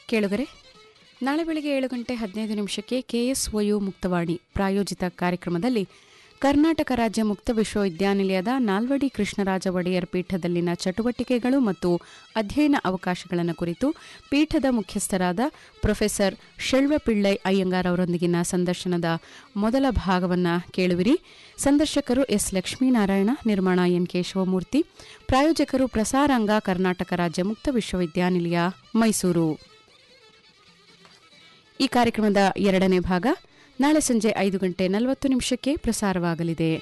ಕೇಳುಗರೆ ನಾಳೆ ಬೆಳಗ್ಗೆ ಏಳು ಗಂಟೆ ಹದಿನೈದು ನಿಮಿಷಕ್ಕೆ ಕೆಎಸ್ಒಯು ಮುಕ್ತವಾಣಿ ಪ್ರಾಯೋಜಿತ ಕಾರ್ಯಕ್ರಮದಲ್ಲಿ ಕರ್ನಾಟಕ ರಾಜ್ಯ ಮುಕ್ತ ವಿಶ್ವವಿದ್ಯಾನಿಲಯದ ನಾಲ್ವಡಿ ಕೃಷ್ಣರಾಜ ಒಡೆಯರ್ ಪೀಠದಲ್ಲಿನ ಚಟುವಟಿಕೆಗಳು ಮತ್ತು ಅಧ್ಯಯನ ಅವಕಾಶಗಳನ್ನು ಕುರಿತು ಪೀಠದ ಮುಖ್ಯಸ್ಥರಾದ ಪ್ರೊಫೆಸರ್ ಶೆಳ್ವಪಿಳ್ಳೈ ಅಯ್ಯಂಗಾರ್ ಅವರೊಂದಿಗಿನ ಸಂದರ್ಶನದ ಮೊದಲ ಭಾಗವನ್ನು ಕೇಳುವಿರಿ ಸಂದರ್ಶಕರು ಎಸ್ ಲಕ್ಷ್ಮೀನಾರಾಯಣ ನಿರ್ಮಾಣ ಎನ್ ಕೇಶವಮೂರ್ತಿ ಪ್ರಾಯೋಜಕರು ಪ್ರಸಾರಾಂಗ ಕರ್ನಾಟಕ ರಾಜ್ಯ ಮುಕ್ತ ವಿಶ್ವವಿದ್ಯಾನಿಲಯ ಮೈಸೂರು ಈ ಕಾರ್ಯಕ್ರಮದ ಎರಡನೇ ಭಾಗ ನಾಳೆ ಸಂಜೆ ಐದು ಗಂಟೆ ನಲವತ್ತು ನಿಮಿಷಕ್ಕೆ ಪ್ರಸಾರವಾಗಲಿದೆ